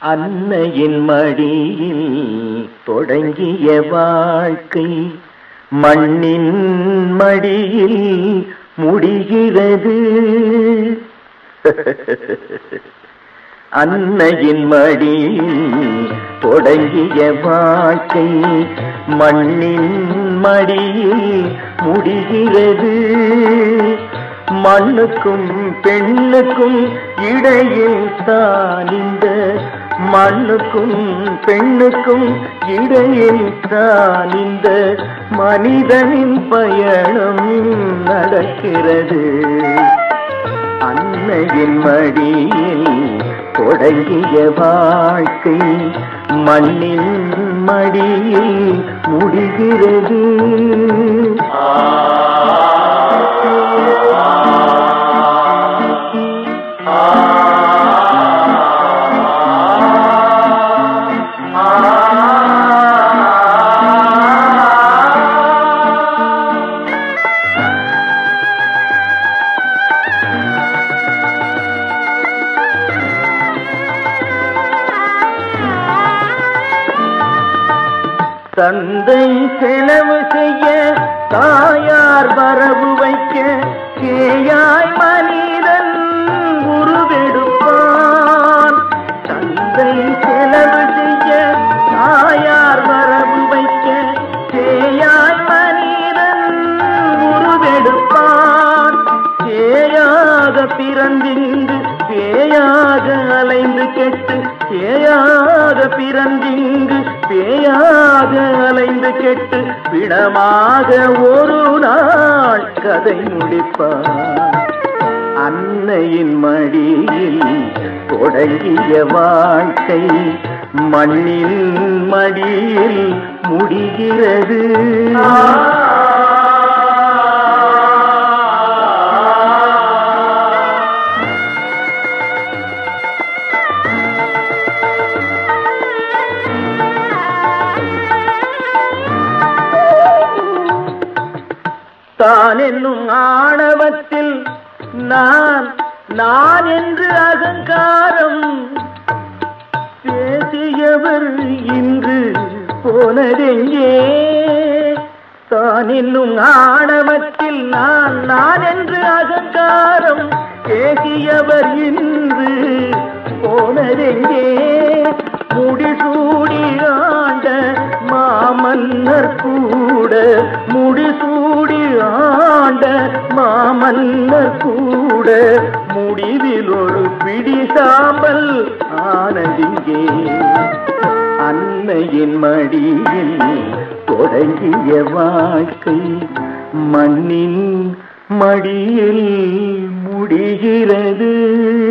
அன்னையின் மடியில் தொடங்கிய வாழ்க்கை மண்ணின் மடியில் முடிகிறது அன்னையின் மடியில் தொடங்கிய வாழ்க்கை மண்ணின் மடியில் முடிகிறது மண்ணுக்கும் பெண்ணுக்கும் இடையில் தான் இந்த மண்ணுக்கும் பெண்ணுக்கும் இடையில் தான் இந்த மனிதனின் பயணம் நடக்கிறது அன்னையின் மடியில் தொடங்கிய வாழ்க்கை மண்ணின் மடியில் முடிகிறது தந்தை செலவு செய்ய தாயார் வரவு வைக்க கேயாய் மனிதன் உருவெடுப்பான் தந்தை செலவு செய்ய தாயார் வரவு வைக்க கேயாய் மனிதன் உருவெடுப்பான் பேயாக பிறந்திங்கு பேயாக அலைந்து கெட்டு பேயாக பிறந்திங்கு பேயாக அலைந்து கெட்டு பிணமாக ஒரு நாள் கதை முடிப்பான் அன்னையின் மடியில் தொடங்கிய வாழ்க்கை மண்ணில் மடியில் முடிகிறது தான் என்னும் ஆணவத்தில் நான் நான் என்று அகங்காரம் பேசியவர் இன்று போனதெங்கே தான் என்னும் ஆணவத்தில் நான் நான் என்று அகங்காரம் பேசியவர் இன்று போனதெங்கே முடிசூடி ஆண்ட மாமன்னர் கூட முடிசூடி ஆண்ட மாமன்னர் கூட முடிவில் ஒரு பிடி சாம்பல் ஆனதிங்கே அன்னையின் மடியில் தொடங்கிய வாழ்க்கை மண்ணின் மடியில் முடிகிறது